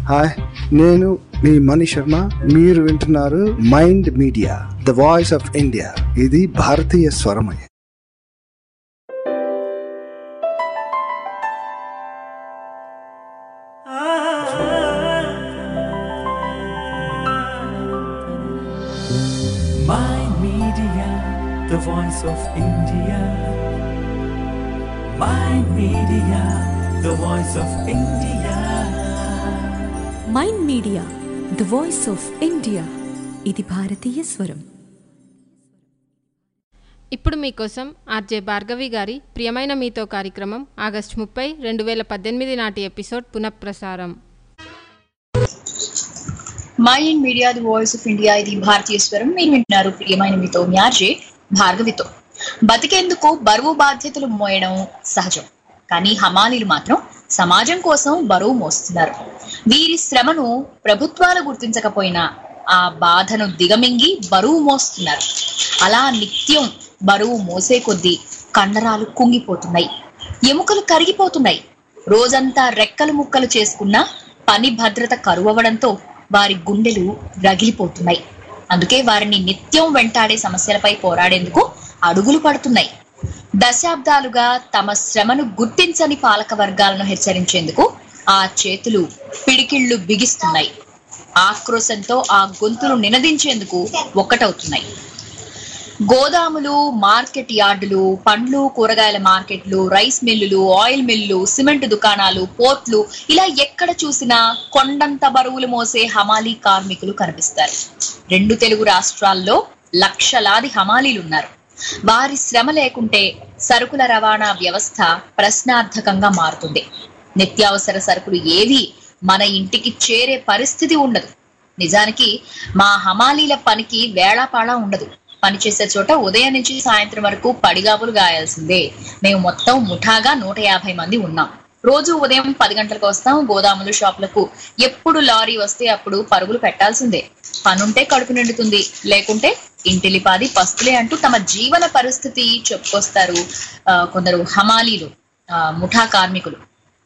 Hi నేను మీ మణి శర్మ మీరు వింటున్నారు mind media the voice of India ఇది భారతీయ స్వరమయ Mind Media, the voice of India. Mind Media, the voice of India. Mind media the voice of India ఇది భారతీయ స్వరం ఇప్పుడు మీకోసం ఆర్జే భార్గవి గారి ప్రియమైన మీతో కార్యక్రమం ఆగస్టు ముప్పై రెండు వేల పద్దెనిమిది నాటి ఎపిసోడ్ పునఃప్రసారం mind media the voice of India ఇది భారతీయ స్వరం మీరు వింటున్నారు ప్రియమైన మీతో మ్యార్జే భార్గవితో బతికేందుకు బరువు బాధ్యతలు మోయడం సహజం కానీ హమాలీలు మాత్రం సమాజం కోసం బరువు మోస్తున్నారు వీరి శ్రమను ప్రభుత్వాలు గుర్తించకపోయినా ఆ బాధను దిగమింగి బరువు మోస్తున్నారు అలా నిత్యం బరువు మోసే కొద్దీ కండరాలు కుంగిపోతున్నాయి ఎముకలు కరిగిపోతున్నాయి రోజంతా రెక్కలు ముక్కలు చేసుకున్న పని భద్రత కరువవడంతో వారి గుండెలు రగిలిపోతున్నాయి అందుకే వారిని నిత్యం వెంటాడే సమస్యలపై పోరాడేందుకు అడుగులు పడుతున్నాయి దశాబ్దాలుగా తమ శ్రమను గుర్తించని పాలక వర్గాలను హెచ్చరించేందుకు ఆ చేతులు పిడికిళ్లు బిగిస్తున్నాయి ఆక్రోశంతో ఆ గొంతులు నినదించేందుకు ఒక్కటవుతున్నాయి గోదాములు మార్కెట్ యార్డులు పండ్లు కూరగాయల మార్కెట్లు రైస్ మిల్లులు ఆయిల్ మిల్లులు సిమెంట్ దుకాణాలు పోర్ట్లు ఇలా ఎక్కడ చూసినా కొండంత బరువులు మోసే హమాలీ కార్మికులు కనిపిస్తారు రెండు తెలుగు రాష్ట్రాల్లో లక్షలాది హమాలీలు ఉన్నారు వారి శ్రమ లేకుంటే సరుకుల రవాణా వ్యవస్థ ప్రశ్నార్థకంగా మారుతుంది నిత్యావసర సరుకులు ఏవి మన ఇంటికి చేరే పరిస్థితి ఉండదు నిజానికి మా హమాలీల పనికి వేళాపాళా ఉండదు పనిచేసే చోట ఉదయం నుంచి సాయంత్రం వరకు పడిగాపులు గాయాల్సిందే మేము మొత్తం ముఠాగా నూట యాభై మంది ఉన్నాం రోజు ఉదయం పది గంటలకు వస్తాం గోదాములు షాపులకు ఎప్పుడు లారీ వస్తే అప్పుడు పరుగులు పెట్టాల్సిందే పనుంటే కడుపు నిండుతుంది లేకుంటే ఇంటిలిపాది పస్తులే అంటూ తమ జీవన పరిస్థితి చెప్పుకొస్తారు ఆ, కొందరు హమాలీలు ఆ, ముఠా కార్మికులు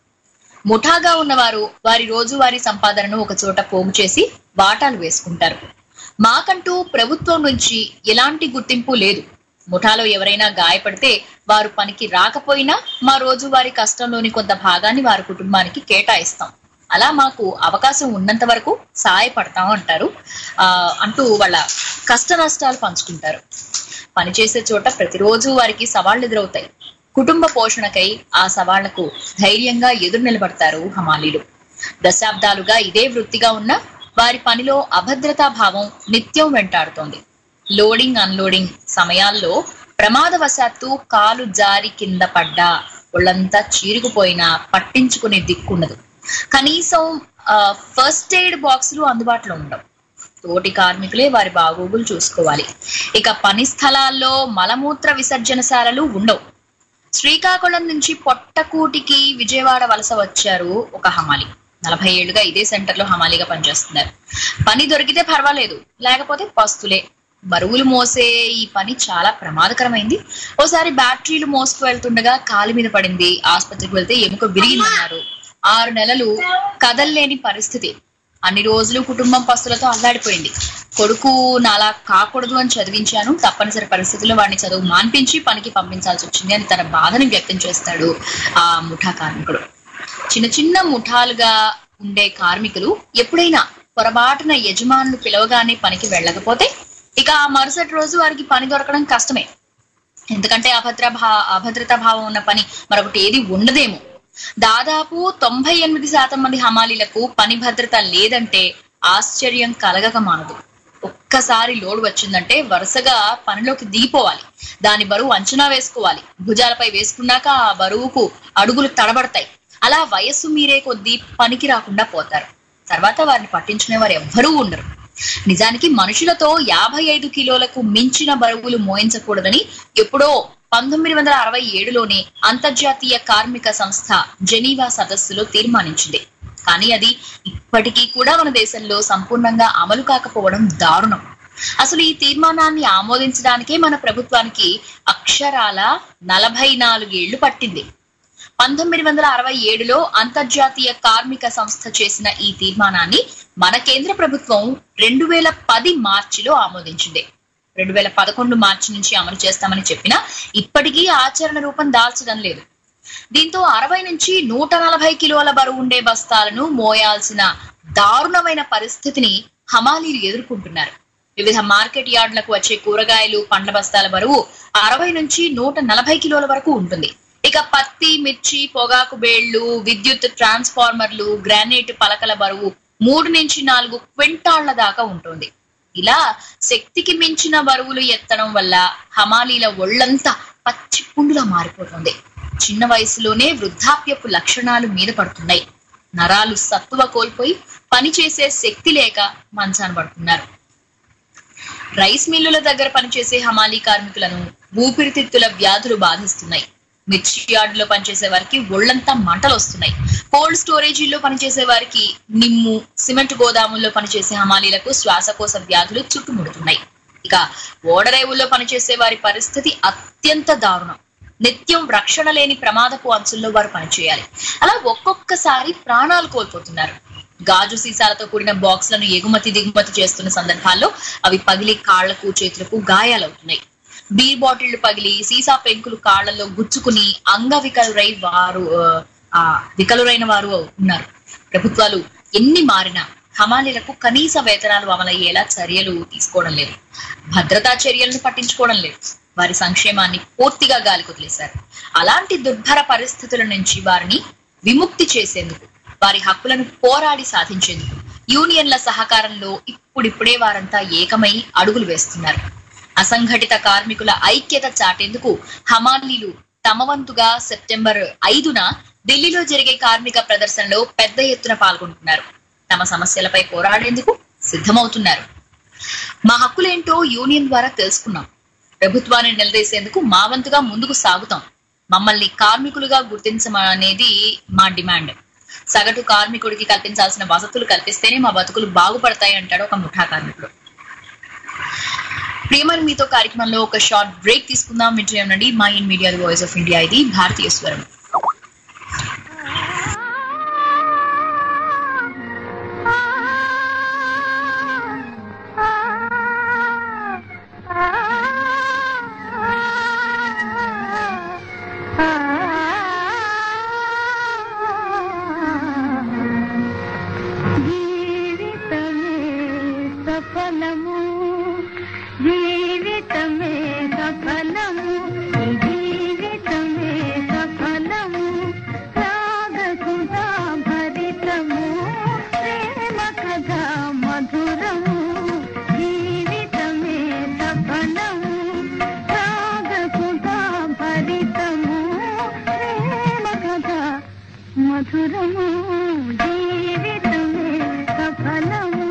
ముఠాగా ఉన్నవారు వారి రోజువారీ సంపాదనను ఒక చోట పోగు చేసి వాటాలు వేసుకుంటారు మాకంటూ ప్రభుత్వం నుంచి ఎలాంటి గుర్తింపు లేదు ముఠాలో ఎవరైనా గాయపడితే వారు పనికి రాకపోయినా మా రోజువారీ కష్టంలోని కొంత భాగాన్ని వారి కుటుంబానికి కేటాయిస్తాం అలా మాకు అవకాశం ఉన్నంత వరకు సహాయపడతాం అంటారు ఆ అంటూ వాళ్ళ కష్ట నష్టాలు పంచుకుంటారు పనిచేసే చోట ప్రతిరోజు వారికి సవాళ్లు ఎదురవుతాయి కుటుంబ పోషణకై ఆ సవాళ్లకు ధైర్యంగా ఎదురు నిలబడతారు హమాలీలు దశాబ్దాలుగా ఇదే వృత్తిగా ఉన్న వారి పనిలో అభద్రతా భావం నిత్యం వెంటాడుతోంది లోడింగ్ అన్లోడింగ్ సమయాల్లో ప్రమాదవశాత్తు కాలు జారి కింద పడ్డా ఒళ్ళంతా చీరుకుపోయినా పట్టించుకునే దిక్కుండదు కనీసం ఫస్ట్ ఎయిడ్ బాక్సులు అందుబాటులో ఉండవు తోటి కార్మికులే వారి బాగోగులు చూసుకోవాలి ఇక పని స్థలాల్లో మలమూత్ర విసర్జనశాలలు ఉండవు శ్రీకాకుళం నుంచి పొట్టకూటికి విజయవాడ వలస వచ్చారు ఒక హమాలి నలభై ఏళ్లుగా ఇదే సెంటర్ లో హమాలీగా పనిచేస్తున్నారు పని దొరికితే పర్వాలేదు లేకపోతే పస్తులే బరువులు మోసే ఈ పని చాలా ప్రమాదకరమైంది ఓసారి బ్యాటరీలు మోసుకు వెళ్తుండగా కాలు మీద పడింది ఆసుపత్రికి వెళ్తే ఎముక విరిగిందన్నారు ఆరు నెలలు కదల్లేని పరిస్థితి అన్ని రోజులు కుటుంబం పస్తులతో అల్లాడిపోయింది కొడుకు నాలా కాకూడదు అని చదివించాను తప్పనిసరి పరిస్థితుల్లో వాడిని చదువు మాన్పించి పనికి పంపించాల్సి వచ్చింది అని తన బాధని వ్యక్తం చేస్తాడు ఆ ముఠా కార్మికుడు చిన్న చిన్న ముఠాలుగా ఉండే కార్మికులు ఎప్పుడైనా పొరపాటున యజమానులు పిలవగానే పనికి వెళ్ళకపోతే ఇక ఆ మరుసటి రోజు వారికి పని దొరకడం కష్టమే ఎందుకంటే అభద్ర భా అభద్రతా భావం ఉన్న పని మరొకటి ఏది ఉండదేమో దాదాపు తొంభై ఎనిమిది శాతం మంది హమాలీలకు పని భద్రత లేదంటే ఆశ్చర్యం కలగక మానదు ఒక్కసారి లోడ్ వచ్చిందంటే వరుసగా పనిలోకి దిగిపోవాలి దాని బరువు అంచనా వేసుకోవాలి భుజాలపై వేసుకున్నాక ఆ బరువుకు అడుగులు తడబడతాయి అలా వయస్సు మీరే కొద్దీ పనికి రాకుండా పోతారు తర్వాత వారిని పట్టించుకునే వారు ఎవ్వరూ ఉండరు నిజానికి మనుషులతో యాభై ఐదు కిలోలకు మించిన బరువులు మోయించకూడదని ఎప్పుడో పంతొమ్మిది వందల అరవై ఏడులోనే అంతర్జాతీయ కార్మిక సంస్థ జెనీవా సదస్సులో తీర్మానించింది కానీ అది ఇప్పటికీ కూడా మన దేశంలో సంపూర్ణంగా అమలు కాకపోవడం దారుణం అసలు ఈ తీర్మానాన్ని ఆమోదించడానికే మన ప్రభుత్వానికి అక్షరాల నలభై నాలుగేళ్లు పట్టింది పంతొమ్మిది వందల అరవై ఏడులో అంతర్జాతీయ కార్మిక సంస్థ చేసిన ఈ తీర్మానాన్ని మన కేంద్ర ప్రభుత్వం రెండు వేల పది మార్చిలో ఆమోదించింది రెండు వేల పదకొండు మార్చి నుంచి అమలు చేస్తామని చెప్పినా ఇప్పటికీ ఆచరణ రూపం దాల్చడం లేదు దీంతో అరవై నుంచి నూట నలభై కిలోల బరువు ఉండే బస్తాలను మోయాల్సిన దారుణమైన పరిస్థితిని హమాలీలు ఎదుర్కొంటున్నారు వివిధ మార్కెట్ యార్డులకు వచ్చే కూరగాయలు పండ్ల బస్తాల బరువు అరవై నుంచి నూట నలభై కిలోల వరకు ఉంటుంది ఇక పత్తి మిర్చి పొగాకు బేళ్లు విద్యుత్ ట్రాన్స్ఫార్మర్లు గ్రానైట్ పలకల బరువు మూడు నుంచి నాలుగు క్వింటాళ్ల దాకా ఉంటుంది ఇలా శక్తికి మించిన బరువులు ఎత్తడం వల్ల హమాలీల ఒళ్ళంతా పచ్చి పుండులా మారిపోతుంది చిన్న వయసులోనే వృద్ధాప్యపు లక్షణాలు మీద పడుతున్నాయి నరాలు సత్తువ కోల్పోయి పనిచేసే శక్తి లేక మంచాన పడుతున్నారు రైస్ మిల్లుల దగ్గర పనిచేసే హమాలీ కార్మికులను ఊపిరితిత్తుల వ్యాధులు బాధిస్తున్నాయి మిర్చి యార్డులో పనిచేసే వారికి ఒళ్లంతా మంటలు వస్తున్నాయి కోల్డ్ స్టోరేజీల్లో పనిచేసే వారికి నిమ్ము సిమెంట్ గోదాముల్లో పనిచేసే హమాలీలకు శ్వాసకోశ వ్యాధులు చుట్టుముడుతున్నాయి ఇక ఓడరేవుల్లో పనిచేసే వారి పరిస్థితి అత్యంత దారుణం నిత్యం రక్షణ లేని ప్రమాదపు అంచుల్లో వారు పనిచేయాలి అలా ఒక్కొక్కసారి ప్రాణాలు కోల్పోతున్నారు గాజు సీసాలతో కూడిన బాక్స్లను ఎగుమతి దిగుమతి చేస్తున్న సందర్భాల్లో అవి పగిలి కాళ్లకు చేతులకు గాయాలవుతున్నాయి బీర్ బాటిళ్లు పగిలి సీసా పెంకులు కాళ్లలో గుచ్చుకుని అంగవికలురై వారు ఆ, ఆ వికలురైన వారు ఉన్నారు ప్రభుత్వాలు ఎన్ని మారినా హమాలీలకు కనీస వేతనాలు అమలయ్యేలా చర్యలు తీసుకోవడం లేదు భద్రతా చర్యలను పట్టించుకోవడం లేదు వారి సంక్షేమాన్ని పూర్తిగా గాలి కొదిలేశారు అలాంటి దుర్భర పరిస్థితుల నుంచి వారిని విముక్తి చేసేందుకు వారి హక్కులను పోరాడి సాధించేందుకు యూనియన్ల సహకారంలో ఇప్పుడిప్పుడే వారంతా ఏకమై అడుగులు వేస్తున్నారు అసంఘటిత కార్మికుల ఐక్యత చాటేందుకు హమాలీలు తమ వంతుగా సెప్టెంబర్ ఐదున ఢిల్లీలో జరిగే కార్మిక ప్రదర్శనలో పెద్ద ఎత్తున పాల్గొంటున్నారు తమ సమస్యలపై పోరాడేందుకు సిద్ధమవుతున్నారు మా హక్కులేంటో యూనియన్ ద్వారా తెలుసుకున్నాం ప్రభుత్వాన్ని నిలదీసేందుకు మా వంతుగా ముందుకు సాగుతాం మమ్మల్ని కార్మికులుగా గుర్తించమనేది మా డిమాండ్ సగటు కార్మికుడికి కల్పించాల్సిన వసతులు కల్పిస్తేనే మా బతుకులు బాగుపడతాయి అంటాడు ఒక ముఠా కార్మికుడు ప్రియమని మీతో కార్యక్రమంలో ఒక షార్ట్ బ్రేక్ తీసుకుందాం వింటూనే ఉండండి మా in media voice of India ఇది భారతీయ స్వరం జీవితమే సఫలము జీవితమే సఫలము జీవితమే సఫలము రాగసుధా భరితము ప్రేమ కథ మధురము జీవితమే సఫలము రాగసుధా భరితము ప్రేమ కథ మధురము జీవితమే సఫలము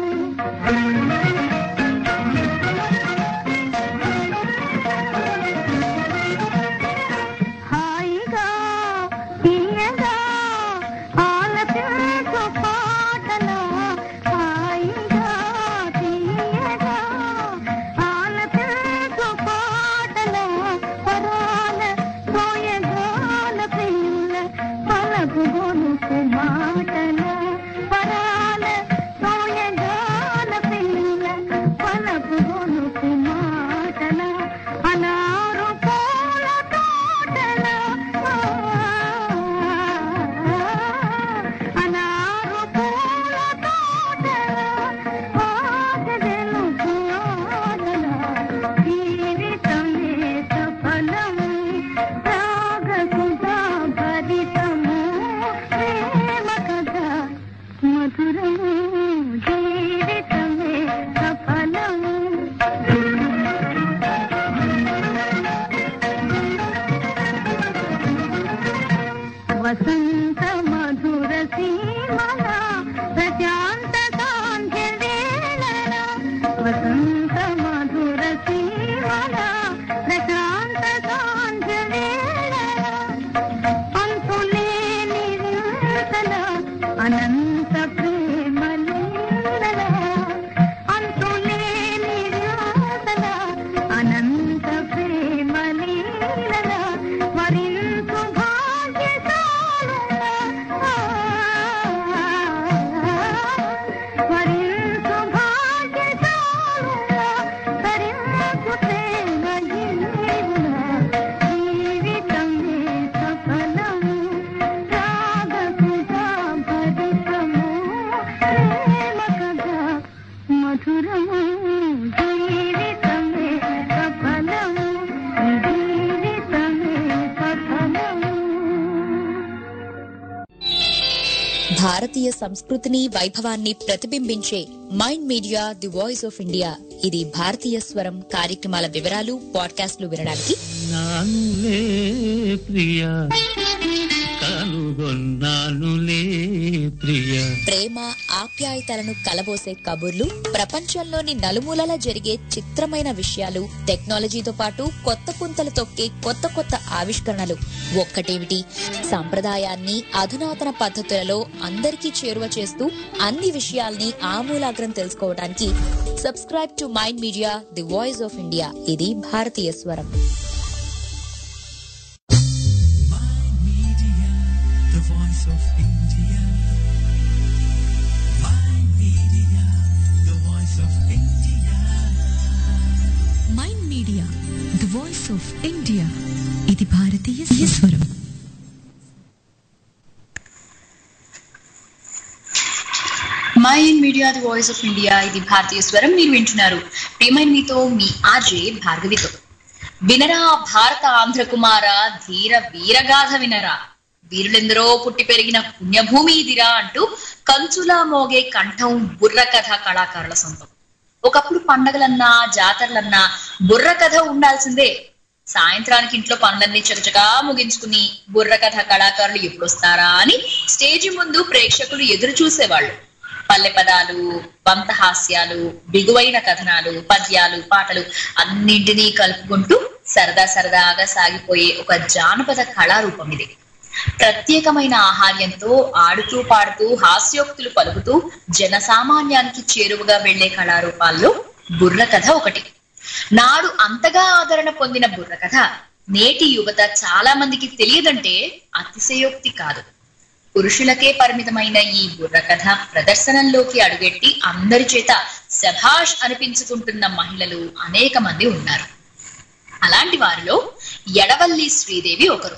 హాయిగా తీయగా ఆలపించు పాటల హాయిగా తీయగా ఆలపించు పాటల పరాల సోయగాల పిల్ల పలపు గొనుకు మాటల పరాల సోయగాల పిల్ల పలపు గొనుకు మాటల అనారు పూల తోటల అనారు పూల తోటల ఆటలు ఆటల జీవితమే సఫలము రాగసుధా భరితము ప్రేమ కథ మధురము జీవితమే సఫలము వసంత మధుర సీమల ప్రశాంత సాంధ్య వేళల వసంత మధుర సీమల ప్రశాంత సాంధ్య వేళల అంతులేని వింతల అనంత ప్రేమ లీలల భారతీయ సంస్కృతిని వైభవాన్ని ప్రతిబింబించే mind media the voice of India ఇది భారతీయ స్వరం కార్యక్రమాల వివరాలు పాడ్కాస్ట్లు వినడానికి నానులే ప్రియ కనుగొన్నానులే ప్రియ ప్రేమ ఆప్యాయతలను కలబోసే కబుర్లు ప్రపంచంలోని నలుమూలలా జరిగే చిత్రమైన విషయాలు టెక్నాలజీతో పాటు కొత్త పుంతలు తొక్కే కొత్త కొత్త ఆవిష్కరణలు ఒక్కటేమిటి సంప్రదాయాన్ని అధునాతన పద్ధతులలో అందరికీ చేరువ చేస్తూ అన్ని విషయాల్ని ఆమూలాగ్రం తెలుసుకోవడానికి subscribe to mind media the voice of India ఇది భారతీయ స్వరం the voice of India. My media, the voice of India. Mind media the voice of India ఇది భారతీయ స్వరం my media the voice of India ఇది భారతీయ స్వరం మీరు వింటున్నారు ప్రియమైన మీతో మీ ఆజే భార్గవితో వినరా భారత ఆంధ్ర కుమార ధీర వీరగాథ వినరా వీరులెందరో పుట్టి పెరిగిన పుణ్యభూమి ఇదిరా అంటూ కంచులా మోగే కంఠం బుర్ర కథ కళాకారుల సొంతం ఒకప్పుడు పండగలన్నా జాతరలన్నా బుర్ర కథ ఉండాల్సిందే సాయంత్రానికి ఇంట్లో పనులన్నీ చకచకా ముగించుకుని బుర్ర కథ కళాకారులు ఎప్పుడొస్తారా అని స్టేజి ముందు ప్రేక్షకులు ఎదురు చూసేవాళ్ళు పల్లె పదాలు పంత హాస్యాలు బిగువైన కథనాలు పద్యాలు పాటలు అన్నింటినీ కలుపుకుంటూ సరదా సరదాగా సాగిపోయే ఒక జానపద కళారూపం ఇది ప్రత్యేకమైన ఆహార్యంతో ఆడుతూ పాడుతూ హాస్యోక్తులు పలుకుతూ జనసామాన్యానికి చేరువగా వెళ్లే కళారూపాల్లో బుర్ర కథ ఒకటి నాడు అంతగా ఆదరణ పొందిన బుర్ర కథ నేటి యువత చాలా మందికి తెలియదంటే అతిశయోక్తి కాదు పురుషులకే పరిమితమైన ఈ బుర్ర కథ ప్రదర్శనంలోకి అడుగెట్టి అందరి చేత శభాష్ అనిపించుకుంటున్న మహిళలు అనేక మంది ఉన్నారు అలాంటి వారిలో ఎడవల్లి శ్రీదేవి ఒకరు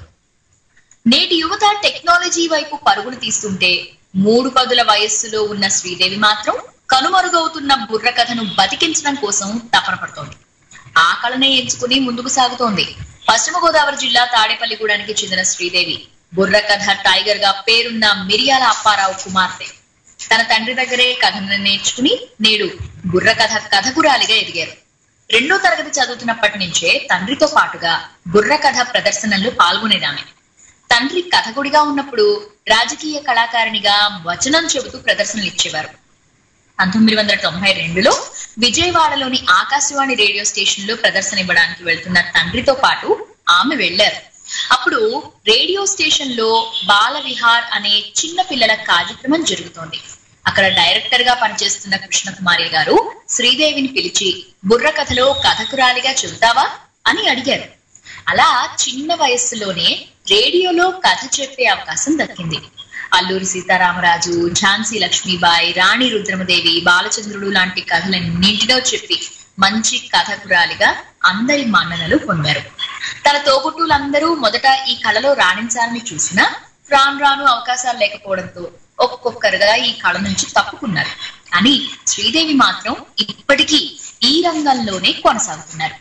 నేటి యువత టెక్నాలజీ వైపు పరుగులు తీస్తుంటే మూడు పదుల వయస్సులో ఉన్న శ్రీదేవి మాత్రం కనుమరుగవుతున్న బుర్ర కథను బతికించడం కోసం తపన పడుతోంది ఆ కళనే ఎంచుకుని ముందుకు సాగుతోంది పశ్చిమ గోదావరి జిల్లా తాడేపల్లిగూడానికి చెందిన శ్రీదేవి బుర్ర కథ టైగర్ గా పేరున్న మిరియాల అప్పారావు కుమార్తె తన తండ్రి దగ్గరే కథను నేర్చుకుని నేడు బుర్ర కథ కథకురాలిగా ఎదిగారు రెండో తరగతి చదువుతున్నప్పటి నుంచే తండ్రితో పాటుగా బుర్ర కథ ప్రదర్శనల్లో పాల్గొనేదామె తండ్రి కథకుడిగా ఉన్నప్పుడు రాజకీయ కళాకారిణిగా వచనం చెబుతూ ప్రదర్శనలు ఇచ్చేవారు పంతొమ్మిది వందల తొంభై రెండులో విజయవాడలోని ఆకాశవాణి రేడియో స్టేషన్ లో ప్రదర్శన ఇవ్వడానికి వెళ్తున్న తండ్రితో పాటు ఆమె వెళ్లారు అప్పుడు రేడియో స్టేషన్ లో బాల విహార్ అనే చిన్న పిల్లల కార్యక్రమం జరుగుతోంది అక్కడ డైరెక్టర్ గా పనిచేస్తున్న కృష్ణకుమారి గారు శ్రీదేవిని పిలిచి బుర్ర కథలో కథకురాలిగా చెబుతావా అని అడిగారు అలా చిన్న వయస్సులోనే రేడియోలో కథ చెప్పే అవకాశం దక్కింది అల్లూరి సీతారామరాజు ఝాన్సీ లక్ష్మీబాయి రాణి రుద్రమదేవి బాలచంద్రుడు లాంటి కథలన్నింటిలో చెప్పి మంచి కథకురాలిగా అందరి మన్ననలు పొందారు తన తోబుట్టులందరూ మొదట ఈ కళలో రాణించాలని చూసినా రాను రాను అవకాశాలు లేకపోవడంతో ఒక్కొక్కరుగా ఈ కళ నుంచి తప్పుకున్నారు కానీ శ్రీదేవి మాత్రం ఇప్పటికీ ఈ రంగంలోనే కొనసాగుతున్నారు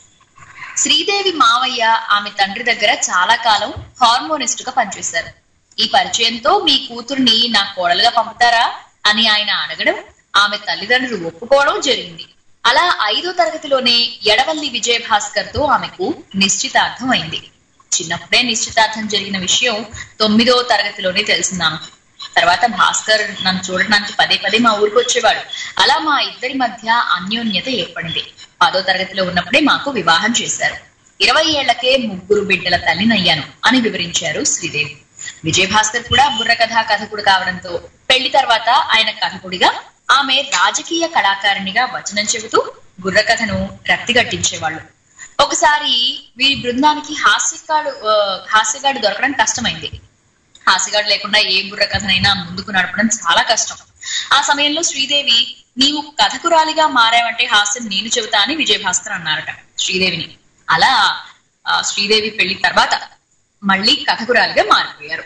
శ్రీదేవి మావయ్య ఆమె తండ్రి దగ్గర చాలా కాలం హార్మోనిస్ట్ గా పనిచేశారు ఈ పరిచయంతో మీ కూతుర్ని నా కోడలుగా పంపుతారా అని ఆయన అడగడం ఆమె తల్లిదండ్రులు ఒప్పుకోవడం జరిగింది అలా ఐదో తరగతిలోనే ఎడవల్లి విజయ భాస్కర్ తో ఆమెకు నిశ్చితార్థం అయింది చిన్నప్పుడే నిశ్చితార్థం జరిగిన విషయం తొమ్మిదో తరగతిలోనే తెలిసిందాము తర్వాత భాస్కర్ నన్ను చూడడానికి పదే పదే మా ఊరికి వచ్చేవాడు అలా మా ఇద్దరి మధ్య అన్యోన్యత ఏర్పడింది పదో తరగతిలో ఉన్నప్పుడే మాకు వివాహం చేశారు ఇరవై ఏళ్లకే ముగ్గురు బిడ్డల తల్లినయ్యాను అని వివరించారు శ్రీదేవి విజయ్ భాస్కర్ కూడా బుర్ర కథా కథకుడు కావడంతో పెళ్లి తర్వాత ఆయన కథకుడిగా ఆమె రాజకీయ కళాకారిణిగా వచనం చెబుతూ బుర్ర కథను రక్తిగట్టించేవాళ్ళు ఒకసారి వీరి బృందానికి హాస్యగాడు ఆ, హాస్యగాడు దొరకడం కష్టమైంది హాస్యగాడు లేకుండా ఏ బుర్ర కథనైనా ముందుకు నడపడం చాలా కష్టం ఆ సమయంలో శ్రీదేవి నీవు కథకురాలిగా మారావంటే హాస్యం నేను చెబుతా అని విజయ భాస్కర్ అన్నారట శ్రీదేవిని అలా ఆ, శ్రీదేవి పెళ్లి తర్వాత మళ్ళీ కథకురాలిగా మారిపోయారు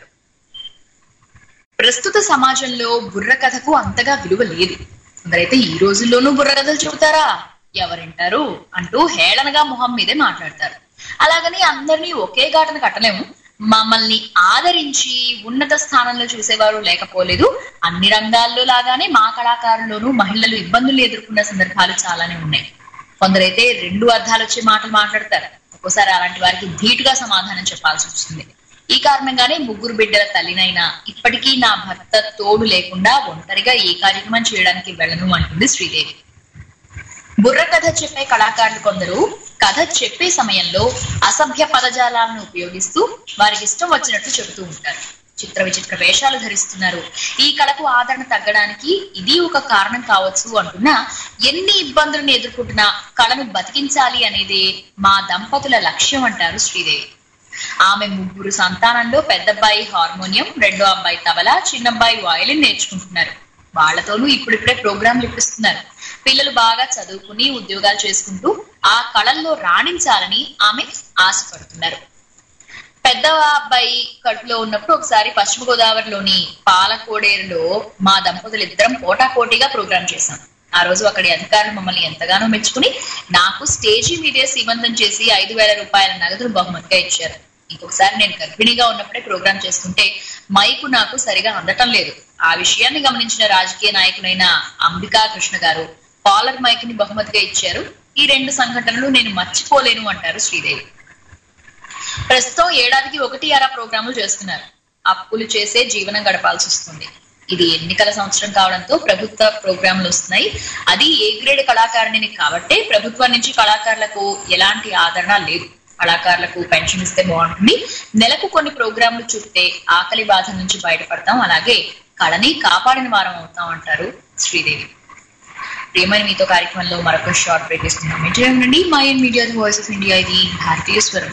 ప్రస్తుత సమాజంలో బుర్ర కథకు అంతగా విలువ లేదు కొందరైతే ఈ రోజుల్లోనూ బుర్ర కథలు చెబుతారా ఎవరింటారు అంటూ హేళనగా మొహం మీదే మాట్లాడతారు అలాగని అందరినీ ఒకే ఘాటన కట్టలేము మమ్మల్ని ఆదరించి ఉన్నత స్థానంలో చూసేవారు లేకపోలేదు అన్ని రంగాల్లో లాగానే మా కళాకారుల్లోనూ మహిళలు ఇబ్బందులు ఎదుర్కొన్న సందర్భాలు చాలానే ఉన్నాయి కొందరైతే రెండు అర్థాలు వచ్చే మాటలు మాట్లాడతారు ఒక్కోసారి అలాంటి వారికి ధీటుగా సమాధానం చెప్పాల్సి వస్తుంది ఈ కారణంగానే ముగ్గురు బిడ్డల తల్లినైనా ఇప్పటికీ నా భర్త తోడు లేకుండా ఒంటరిగా ఏ కార్యక్రమం చేయడానికి వెళ్ళను అంటుంది శ్రీదేవి బుర్ర కథ చెప్పే కళాకారులు కొందరు కథ చెప్పే సమయంలో అసభ్య పదజాలాలను ఉపయోగిస్తూ వారికి ఇష్టం వచ్చినట్లు చెబుతూ ఉంటారు చిత్ర విచిత్ర వేషాలు ధరిస్తున్నారు ఈ కళకు ఆదరణ తగ్గడానికి ఇది ఒక కారణం కావచ్చు అంటున్నా ఎన్ని ఇబ్బందులను ఎదుర్కొంటున్నా కళను బతికించాలి అనేదే మా దంపతుల లక్ష్యం అంటారు శ్రీదేవి ఆమె ముగ్గురు సంతానంలో పెద్దబ్బాయి హార్మోనియం రెండో అబ్బాయి తబలా చిన్నబ్బాయి వయలిన్ నేర్చుకుంటున్నారు వాళ్ళతోనూ ఇప్పుడిప్పుడే ప్రోగ్రాంలు ఇప్పిస్తున్నారు పిల్లలు బాగా చదువుకుని ఉద్యోగాలు చేసుకుంటూ ఆ కళల్లో రాణించాలని ఆమె ఆశపడుతున్నారు పెద్ద అబ్బాయి కడుపులో ఉన్నప్పుడు ఒకసారి పశ్చిమ గోదావరిలోని పాలకోడేరులో మా దంపతులు ఇద్దరం పోటాపోటీగా ప్రోగ్రాం చేశాం ఆ రోజు అక్కడి అధికారులు మమ్మల్ని ఎంతగానో మెచ్చుకుని నాకు స్టేజీ మీదే సీమంతం చేసి ఐదు వేల రూపాయల నగదును బహుమతిగా ఇచ్చారు ఇంకొకసారి నేను గర్భిణిగా ఉన్నప్పుడే ప్రోగ్రాం చేస్తుంటే మైకు నాకు సరిగా అందటం లేదు ఆ విషయాన్ని గమనించిన రాజకీయ నాయకులైన అంబికా కృష్ణ గారు కాలర్ మైక్ ని బహుమతిగా ఇచ్చారు ఈ రెండు సంఘటనలు నేను మర్చిపోలేను అంటారు శ్రీదేవి ప్రస్తుతం ఏడాదికి ఒకటి అర ప్రోగ్రాములు చేస్తున్నారు అప్పులు చేసే జీవనం గడపాల్సి వస్తుంది ఇది ఎన్నికల సంవత్సరం కావడంతో ప్రభుత్వ ప్రోగ్రాంలు వస్తున్నాయి అది ఏ గ్రేడ్ కళాకారిణిని కాబట్టే ప్రభుత్వం నుంచి కళాకారులకు ఎలాంటి ఆదరణ లేదు కళాకారులకు పెన్షన్ ఇస్తే బాగుంటుంది నెలకు కొన్ని ప్రోగ్రాంలు చూస్తే ఆకలి బాధ నుంచి బయటపడతాం అలాగే కళని కాపాడిన వారం అవుతాం అంటారు శ్రీదేవి ప్రియమైన మీతో కార్యక్రమంలో మరొక షార్ట్ బ్రేక్ ఇస్తున్నాం విజయం నుండి mind media voice of India ఇది భారతీయ స్వరం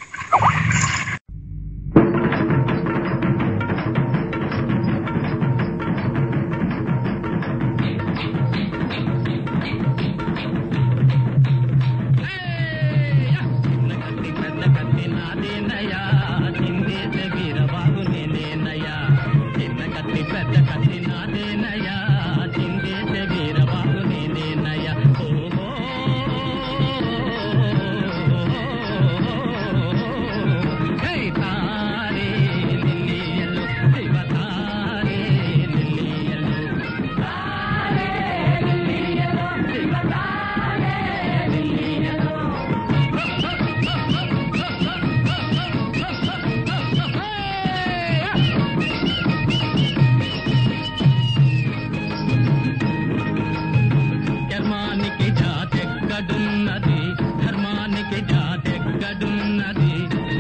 ధర్మానికి జాతెక్కడున్నది ధర్మానికి జాతెక్కడున్నది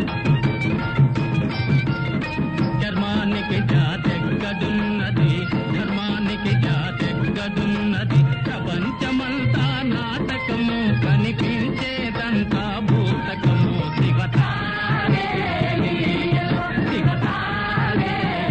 ధర్మానికి జాతెక్కడున్నది ధర్మానికి జాతెక్కడున్నది ప్రపంచమంతా నాటకము కనిపించేదంతా భూతకము శివతారే శివతారే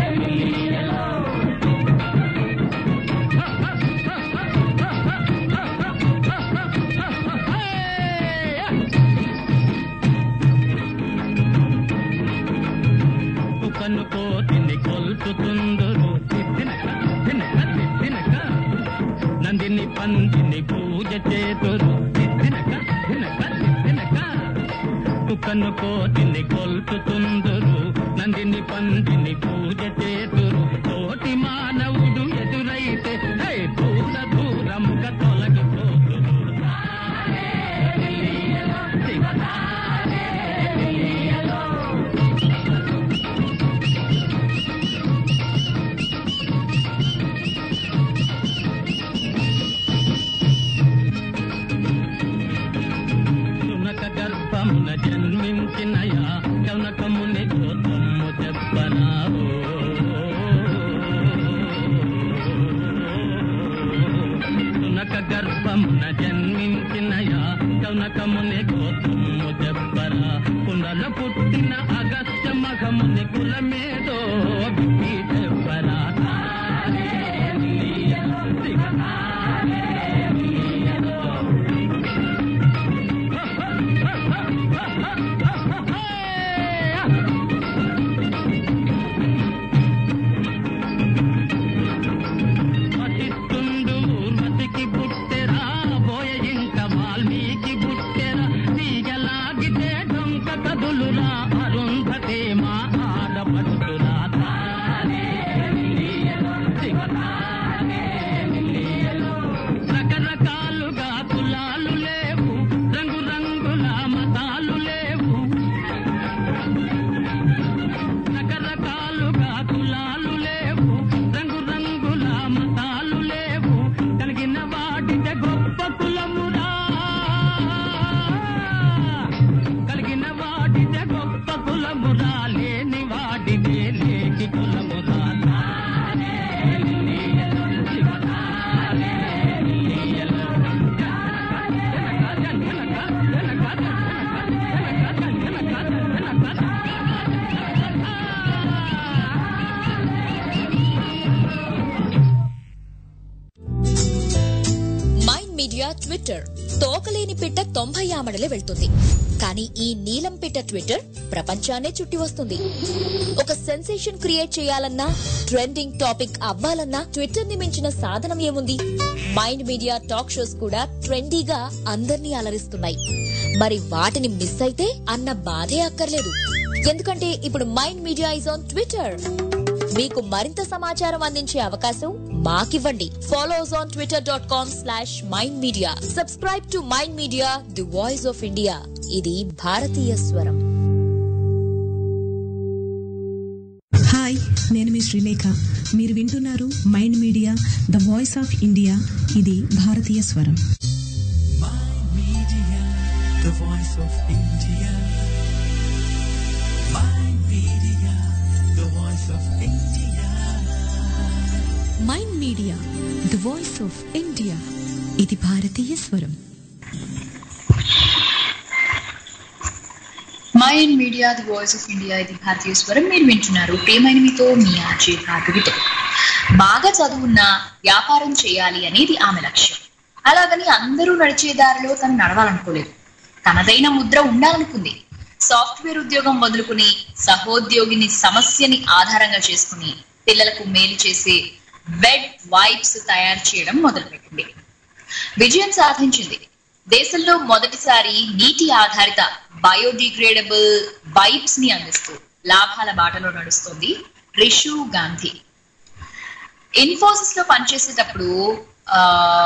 కుకను కోతిని కొల్చుతుందురు తినక తినక తినక నందిని పందిని పూజ చేతురు తినక తినక తినక కుకను కోతిని కొల్చుతుందురు నందిని పందిని పూజ చేతురు తోటి మానవుడు ఎదురైతే హై దూర దూరంగా తొలగిపోతురు శివతారే సునక గర్భమున జన్మించినయా కనకముని గోతమ్ము చెప్పనావు సునక గర్భమున జన్మించినయా కనకముని గోతమ్ము చెప్పరా పునల పుట్టిన అగస్త్య మగముని కులమేదో విప్పి చెప్పరా తారే నీయలో, శివతారే నీయలో. వశిష్ఠుండు ఊర్వశికి బుట్టెరా బోయ ఇంక వాల్మీకి బుట్టెరా తీగలాగితే డొంక కదులురా అరుంధతే మా మీడియా ట్విట్టర్ తోకలేని పిట్ట తొంభై ఆమడలే వెళ్తుంది కానీ ఈ నీలం పిట్ట ట్విట్టర్ ప్రపంచాన్నే చుట్టి వస్తుంది ఒక సెన్సేషన్ క్రియేట్ చేయాలన్నా ట్రెండింగ్ టాపిక్ అవ్వాలన్నా ట్విట్టర్ ని మించిన సాధనం ఏముంది మైండ్ మీడియా టాక్ షోస్ కూడా ట్రెండీగా అందర్నీ అలరిస్తున్నాయి మరి వాటిని మిస్ అయితే అన్న బాధే అక్కర్లేదు ఎందుకంటే ఇప్పుడు mind media is on Twitter మీకు మరింత సమాచారం అందించే అవకాశం మాకివ్వండి follow us on Twitter dot com slash mind media subscribe to mind media the voice of India ఇది భారతీయ స్వరం హాయ్ నేను మీ శ్రీలేఖ మీరు వింటున్నారు mind media the voice of India ఇది భారతీయ స్వరం Media, the voice of India. My media, the voice of India. Mind media the voice of India ఇది భారతీయ స్వరం mind media the voice of India ఇది భారతీయ స్వరం మీరు వింటున్నారు ప్రేమైన మీతో మీ ఆర్జే భార్గవితో బాగా చదువున్న వ్యాపారం చేయాలి అనేది ఆమె లక్ష్యం అలాగని అందరూ నడిచే దారిలో తను నడవాలనుకోలేదు తనదైన ముద్ర ఉండాలనుకుంది సాఫ్ట్వేర్ ఉద్యోగం వదులుకుని సహోద్యోగిని సమస్యని ఆధారంగా చేసుకుని పిల్లలకు మేలు చేసే బెడ్ వైప్స్ తయారు చేయడం మొదలుపెట్టింది విజయం సాధించింది దేశంలో మొదటిసారి నీటి ఆధారిత బయోడిగ్రేడబుల్ వైప్స్ ని అందిస్తూ లాభాల బాటలో నడుస్తుంది రిషు గాంధీ ఇన్ఫోసిస్ లో పనిచేసేటప్పుడు ఆ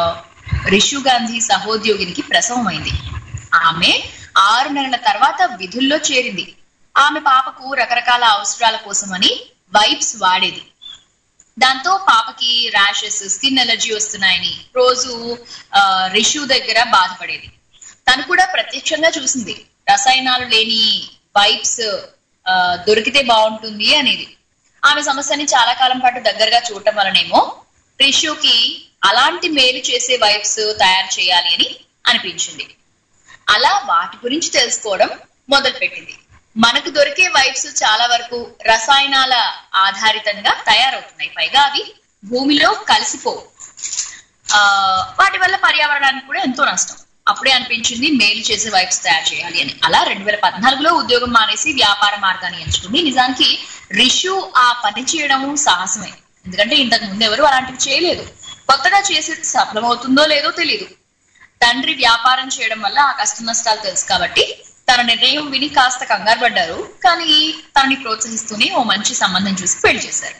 రిషు గాంధీ సహోద్యోగినికి ప్రసవం అయింది ఆమె ఆరు నెలల తర్వాత విధుల్లో చేరింది ఆమె పాపకు రకరకాల అవసరాల కోసమని వైప్స్ వాడేది దాంతో పాపకి ర్యాషెస్ స్కిన్ ఎలర్జీ వస్తున్నాయని రోజు ఆ, రిషు దగ్గర బాధపడేది తను కూడా ప్రత్యక్షంగా చూసింది రసాయనాలు లేని వైప్స్ దొరికితే బాగుంటుంది అనేది ఆమె సమస్యని చాలా కాలం పాటు దగ్గరగా చూడటం వలనేమో రిషుకి అలాంటి మేలు చేసే వైప్స్ తయారు చేయాలి అని అనిపించింది అలా వాటి గురించి తెలుసుకోవడం మొదలుపెట్టింది మనకు దొరికే వైప్స్ చాలా వరకు రసాయనాల ఆధారితంగా తయారవుతున్నాయి పైగా అవి భూమిలో కలిసిపోవు ఆ వాటి వల్ల పర్యావరణానికి కూడా ఎంతో నష్టం అప్పుడే అనిపించింది మేలు చేసే వైప్స్ తయారు చేయాలి అని అలా రెండు వేల పద్నాలుగులో ఉద్యోగం మానేసి వ్యాపార మార్గాన్ని ఎంచుకుంది నిజానికి రిషు ఆ పని చేయడం సాహసమే ఎందుకంటే ఇంతకు ముందు ఎవరు అలాంటివి చేయలేదు కొత్తగా చేసేది సఫలమవుతుందో లేదో తెలియదు తండ్రి వ్యాపారం చేయడం వల్ల ఆ కష్ట నష్టాలు తెలుసు కాబట్టి తన నిర్ణయం విని కాస్త కంగారు పడ్డారు కానీ తనని ప్రోత్సహిస్తూనే ఓ మంచి సంబంధం చూసి పెళ్లి చేశారు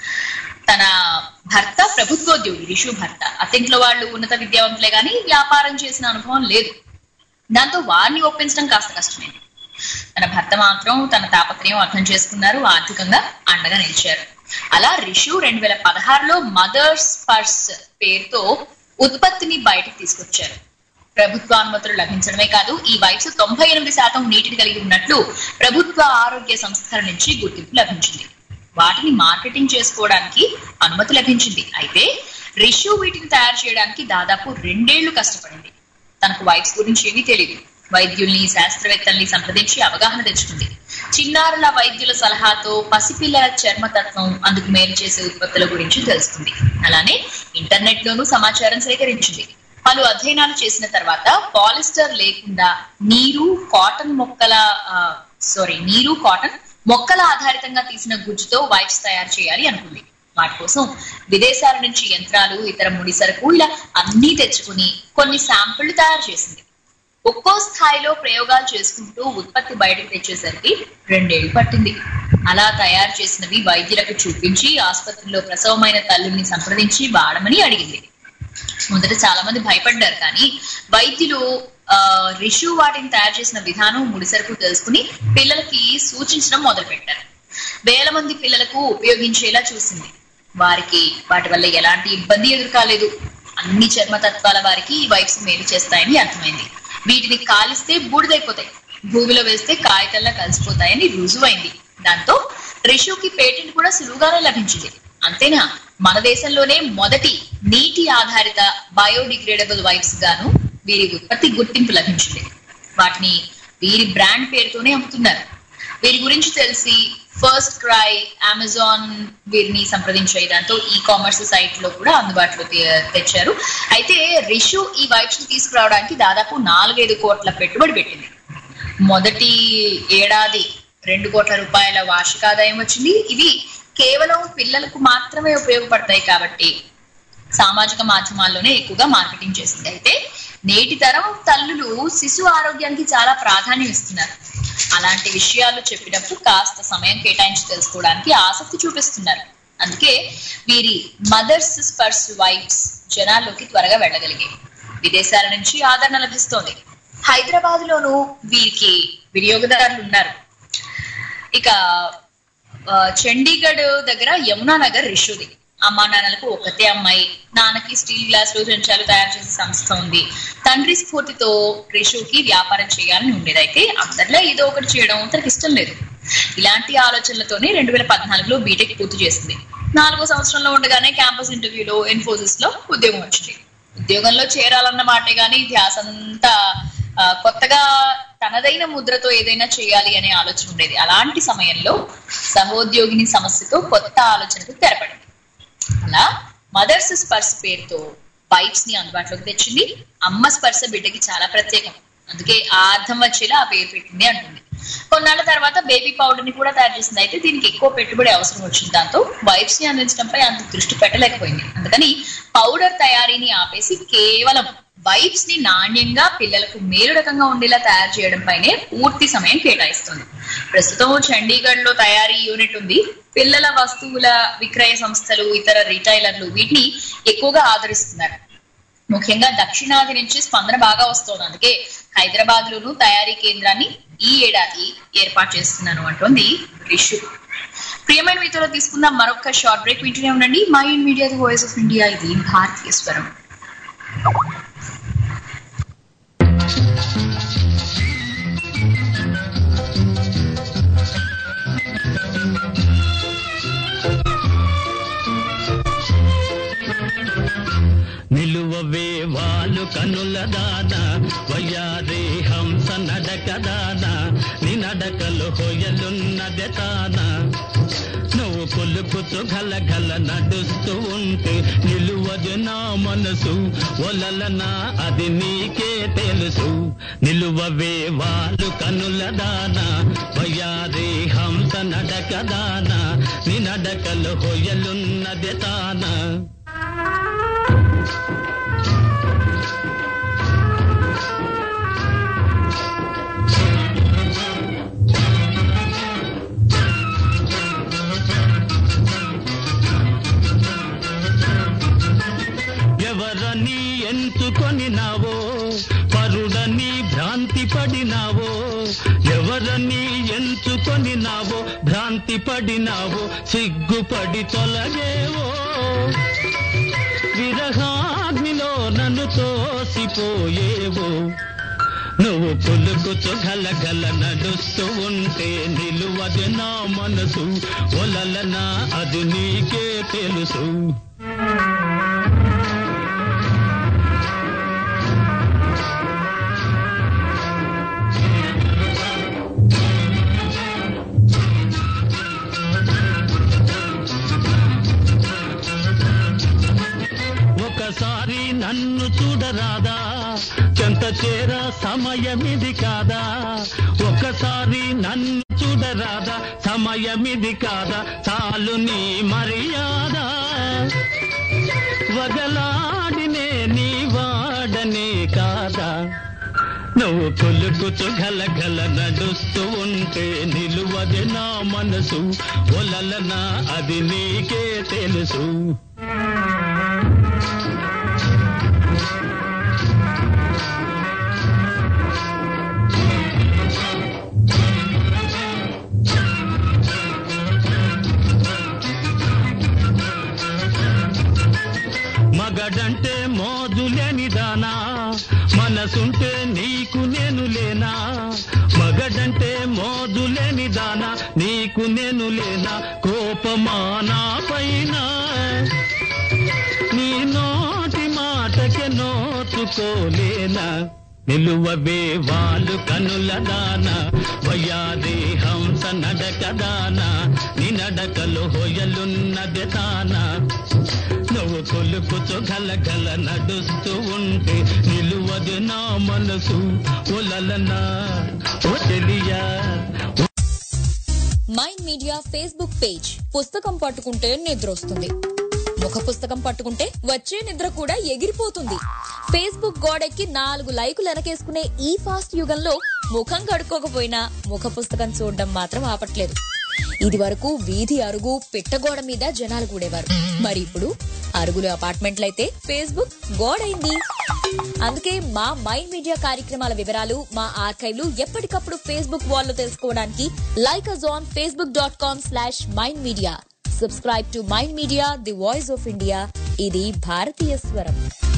తన భర్త ప్రభుత్వోద్యోగి రిషు భర్త అత్తింట్లో వాళ్ళు ఉన్నత విద్యావంతులే గాని వ్యాపారం చేసిన అనుభవం లేదు దాంతో వారిని ఒప్పించడం కాస్త కష్టమే తన భర్త మాత్రం తన తాపత్రయం అర్థం చేసుకున్నారు ఆర్థికంగా అండగా నిలిచారు అలా రిషు రెండు వేల పదహారులో మదర్స్ పర్స్ పేరుతో ఉత్పత్తిని బయటకు తీసుకొచ్చారు ప్రభుత్వ అనుమతులు లభించడమే కాదు ఈ వైప్స్ తొంభై ఎనిమిది శాతం నీటిని కలిగి ఉన్నట్లు ప్రభుత్వ ఆరోగ్య సంస్థల నుంచి గుర్తింపు లభించింది వాటిని మార్కెటింగ్ చేసుకోవడానికి అనుమతి లభించింది అయితే రిషు వీటిని తయారు చేయడానికి దాదాపు రెండేళ్లు కష్టపడింది తనకు వైప్స్ గురించి ఏమీ తెలియదు వైద్యుల్ని శాస్త్రవేత్తల్ని సంప్రదించి అవగాహన తెచ్చుకుంది చిన్నారుల వైద్యుల సలహాతో పసిపిల్లల చర్మతత్వం అందుకు మేలు చేసే ఉత్పత్తుల గురించి తెలుసుకుంది అలానే ఇంటర్నెట్ లోనూ సమాచారం సేకరించింది పలు అధ్యయనాలు చేసిన తర్వాత పాలిస్టర్ లేకుండా నీరు కాటన్ మొక్కల సారీ నీరు కాటన్ మొక్కల ఆధారితంగా తీసిన గుజ్జుతో వైప్స్ తయారు చేయాలి అనుకుంది వాటి కోసం విదేశాల నుంచి యంత్రాలు ఇతర ముడి సరుకు ఇలా అన్నీ తెచ్చుకుని కొన్ని శాంపుళ్లు తయారు చేసింది ఒక్కో స్థాయిలో ప్రయోగాలు చేసుకుంటూ ఉత్పత్తి బయటకు తెచ్చేసరికి రెండేళ్లు పట్టింది అలా తయారు చేసినవి వైద్యులకు చూపించి ఆసుపత్రిలో ప్రసవమైన తల్లుల్ని సంప్రదించి వాడమని అడిగింది మొదట చాలా మంది భయపడ్డారు కానీ వైద్యులు ఆ రిషు వాటిని తయారు చేసిన విధానం ముడిసరుకు తెలుసుకుని పిల్లలకి సూచించడం మొదలు పెట్టారు వేల మంది పిల్లలకు ఉపయోగించేలా చూసింది వారికి వాటి వల్ల ఎలాంటి ఇబ్బంది ఎదురుకాలేదు అన్ని చర్మతత్వాల వారికి ఈ వైప్స్ మేలు చేస్తాయని అర్థమైంది వీటిని కాలిస్తే బూడిదైపోతాయి భూమిలో వేస్తే కాగితంలా కలిసిపోతాయని రుజువైంది దాంతో రిషుకి పేటెంట్ కూడా సులువుగానే లభించింది అంతేనా మన దేశంలోనే మొదటి నీటి ఆధారిత బయోడిగ్రేడబుల్ వైప్స్ గాను వీరి ఉత్పత్తి గుర్తింపు లభించింది వాటిని వీరి బ్రాండ్ పేరుతోనే అమ్ముతున్నారు వీరి గురించి తెలిసి ఫస్ట్ క్రై అమెజాన్ వీరిని సంప్రదించాయి దాంతో ఈ కామర్స్ సైట్ లో కూడా అందుబాటులో తె- తెచ్చారు అయితే రిషు ఈ వైబ్స్ ని తీసుకురావడానికి దాదాపు నాలుగైదు కోట్ల పెట్టుబడి పెట్టింది మొదటి ఏడాది రెండు కోట్ల రూపాయల వార్షిక ఆదాయం వచ్చింది ఇవి కేవలం పిల్లలకు మాత్రమే ఉపయోగపడతాయి కాబట్టి సామాజిక మాధ్యమాల్లోనే ఎక్కువగా మార్కెటింగ్ చేసింది అయితే నేటి తరం తల్లులు శిశు ఆరోగ్యానికి చాలా ప్రాధాన్యం ఇస్తున్నారు అలాంటి విషయాలు చెప్పినప్పుడు కాస్త సమయం కేటాయించి తెలుసుకోవడానికి ఆసక్తి చూపిస్తున్నారు అందుకే వీరి మదర్స్ స్పర్స్ వైబ్స్ జనాల్లోకి త్వరగా వెళ్ళగలిగాయి విదేశాల నుంచి ఆదరణ లభిస్తోంది హైదరాబాద్ లోను వీరికి వినియోగదారులు ఉన్నారు ఇక ఆ, చండీగఢ్ దగ్గర యమునా నగర్ రిషుది అమ్మా నాన్నలకు ఒకతే అమ్మాయి నాన్నకి స్టీల్ గ్లాస్ లో చెంచాలు తయారు చేసే సంస్థ ఉంది తండ్రి స్ఫూర్తితో రిషుకి వ్యాపారం చేయాలని ఉండేది అయితే అందరిలో ఏదో ఒకటి చేయడం తనకి ఇష్టం లేదు ఇలాంటి ఆలోచనలతోనే రెండు వేల పద్నాలుగులో బీటెక్ పూర్తి చేసింది నాలుగో సంవత్సరంలో ఉండగానే క్యాంపస్ ఇంటర్వ్యూలో ఇన్ఫోసిస్ లో ఉద్యోగం వచ్చింది ఉద్యోగంలో చేరాలన్న మాటే గానీ ధ్యాస అంతా ఆ, కొత్తగా తనదైన ముద్రతో ఏదైనా చేయాలి అనే ఆలోచన ఉండేది అలాంటి సమయంలో సహోద్యోగిని సమస్యతో కొత్త ఆలోచనకు తెరపడింది అలా మదర్స్ స్పర్శ పేరుతో వైబ్స్ ని అందుబాటులోకి తెచ్చింది అమ్మ స్పర్శ బిడ్డకి చాలా ప్రత్యేకం అందుకే ఆ అర్థం వచ్చేలా ఆ పేరు పెట్టింది అంటుంది కొన్నాళ్ళ తర్వాత బేబీ పౌడర్ ని కూడా తయారు చేసింది అయితే దీనికి ఎక్కువ పెట్టుబడి అవసరం వచ్చింది దాంతో వైబ్స్ ని అందించడంపై అంత దృష్టి పెట్టలేకపోయింది అందుకని పౌడర్ తయారీని ఆపేసి కేవలం వైబ్స్ ని నాణ్యంగా పిల్లలకు మేలు రకంగా ఉండేలా తయారు చేయడం పైనే పూర్తి సమయం కేటాయిస్తుంది ప్రస్తుతం చండీగఢ్ లో తయారీ యూనిట్ ఉంది పిల్లల వస్తువుల విక్రయ సంస్థలు ఇతర రిటైలర్లు వీటిని ఎక్కువగా ఆదరిస్తున్నారు ముఖ్యంగా దక్షిణాది నుంచి స్పందన బాగా వస్తోంది అందుకే హైదరాబాద్ లోను తయారీ కేంద్రాన్ని ఈ ఏడాది ఏర్పాటు చేస్తున్నాను అంటోంది రిషు ప్రియమైన మీతో తీసుకుందాం మరొక షార్ట్ బ్రేక్ వింటూనే ఉండండి my in media the voice of India ఇది భారతీయ స్వరం నిలువవే వాళ్ళు కనుల దాన వయ్యారే హంస నడక దాన నీ నడకలు హొయలున్నదే తాన నువ్వు కొలుకుతూ గల గల నడుస్తూ ఉంటే నిలువదు నా మనసు ఒలలనా అది నీకే తెలుసు నిలువవే వాళ్ళు కనుల దాన వయ్యారే హంస నడక దాన నీ నడకలు హొయలున్నదే తానా ఎవరని ఎంచుకొని నావో పరుడని భ్రాంతి పడినావో ఎవరని ఎంచుకొని నావో భ్రాంతి పడినావో సిగ్గుపడి తొలగేవో విరహాగ్నిలో నన్ను తోసిపోయేవో నువ్వు పులుకుతూ గల గల నడుస్తూ ఉంటే నిలువదు నా మనసు ఒలలనా అది నీకే తెలుసు ఒకసారి నన్ను చూడరాదా చెంత చేర సమయమిది కాదా ఒకసారి నన్ను చూడరాదా సమయమిది కాదా చాలు నీ మర్యాద వగలాడినే నీ వాడనే కాదా నువ్వు కొలుకుతూ గల గల నడుస్తూ ఉంటే నిలువది నా మనసు ఒలలనా అది నీకే తెలుసు మగడంటే మోజులేని దానా మనసుంటే నీకు నేను లేనా మగడంటే మోజులేని దానా నీకు నేను లేనా కోపమానా పైన నీ నోటి మాటకి నోచుకోలేనా నిలువవే వాళ్ళు కనుల దాన వయ్యాది హంస నడక దాన నీ నడకలో హొయలున్నది తాన నువ్వు కొలుకుతూ గలగల నడుస్తూ ఉంటే నిలువది నా మనసు ఒలలనా ఓ చెలియా మైండ్ మీడియా ఫేస్బుక్ పేజ్ పుస్తకం పట్టుకుంటే నిద్ర వస్తుంది ముఖ పుస్తకం పట్టుకుంటే వచ్చే నిద్ర కూడా ఎగిరిపోతుంది ఫేస్బుక్ గోడెక్కి నాలుగు లైకులు వెనకేసుకునే ఈ ఫాస్ట్ యుగంలో ముఖం కడుక్కోకపోయినా ముఖ పుస్తకం చూడడం మాత్రం ఆపట్లేదు ఇది వరకు వీధి అరుగు పిట్టగోడ మీద జనాలు కూడేవారు మరి ఇప్పుడు అరుగులు అపార్ట్మెంట్లయితే ఫేస్బుక్ గోడైంది అందుకే మా మైండ్ మీడియా కార్యక్రమాల వివరాలు మా ఆర్కైవ్లు ఎప్పటికప్పుడు ఫేస్బుక్ వాల్లో తెలుసుకోవడానికి like us on Facebook dot com slash mind media subscribe to mind media the voice of India ఇది భారతీయ స్వరం